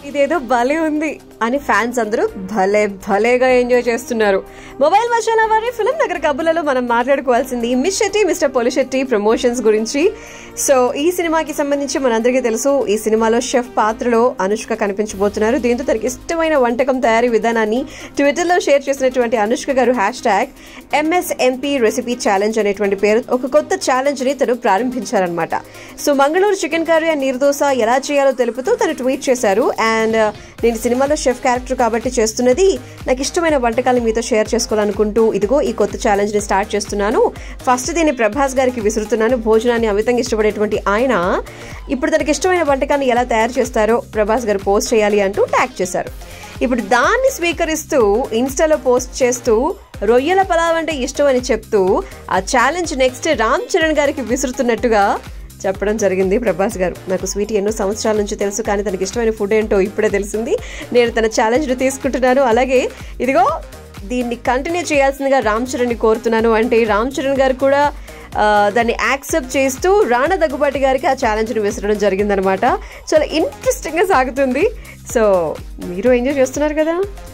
ఇదేదో భలే ఉంది అని ఫ్యాన్స్ అందరూ భలే భలేగా ఎంజాయ్ చేస్తున్నారు మొబైల్ వర్షాల వారి ఫిలిం నగర కబుర్లలో మనం మాట్లాడుకోవాల్సింది Miss Shetty Mister Polishetty promotions గురించి సో ఈ సినిమాకి సంబంధించి మనందరికీ తెలుసు ఈ సినిమాలో షెఫ్ పాత్రలో అనుష్క కనిపించబోతున్నారు దీంతో తనకి ఇష్టమైన వంటకం తయారీ విధానాన్ని ట్విట్టర్లో షేర్ చేసినటువంటి Anushka garu hash tag MSMP recipe challenge అనేటువంటి పేరు ఒక కొత్త ఛాలెంజ్ ని తను ప్రారంభించారనమాట so Mangaluru chicken curry and neer dosa ఎలా చేయాలో తెలుపుతూ తను ట్వీట్ చేశారు అండ్ నేను సినిమాలో షెఫ్ క్యారెక్టర్ కాబట్టి చేస్తున్నది నాకు ఇష్టమైన వంటకాలు మీతో షేర్ చేసుకోవాలనుకుంటూ ఇదిగో ఈ కొత్త ఛాలెంజ్ ని స్టార్ట్ చేస్తున్నాను ఫస్ట్ దీన్ని ప్రభాస్ గారికి విసురుతున్నాను భోజనాన్ని అమితంగా ఇష్టపడేటువంటి ఆయన ఇప్పుడు తనకి ఇష్టమైన వంటకాన్ని ఎలా తయారు చేస్తారో ప్రభాస్ గారు పోస్ట్ చేయాలి అంటూ ట్యాగ్ చేశారు ఇప్పుడు దాన్ని స్వీకరిస్తూ ఇన్స్టాలో పోస్ట్ చేస్తూ రొయ్యల పలావ్ అంటే ఇష్టం అని చెప్తూ ఆ ఛాలెంజ్ నెక్స్ట్ రామ్ చరణ్ గారికి విసురుతున్నట్టుగా చెప్పడం జరిగింది ప్రభాస్ గారు నాకు స్వీట్ ఎన్నో సంవత్సరాల నుంచి తెలుసు కానీ తనకి ఇష్టమైన ఫుడ్ ఏంటో ఇప్పుడే తెలిసింది నేను తన ఛాలెంజ్ను తీసుకుంటున్నాను అలాగే ఇదిగో దీన్ని కంటిన్యూ చేయాల్సిందిగా రామ్ చరణ్ని కోరుతున్నాను అంటే రామ్ చరణ్ గారు కూడా ఆ, దాన్ని యాక్సెప్ట్ చేస్తూ రాణా దగ్గుబాటి గారికి ఆ ఛాలెంజ్ని విసరడం జరిగిందనమాట చాలా ఇంట్రెస్టింగ్గా సాగుతుంది సో మీరు ఎంజాయ్ చేస్తున్నారు కదా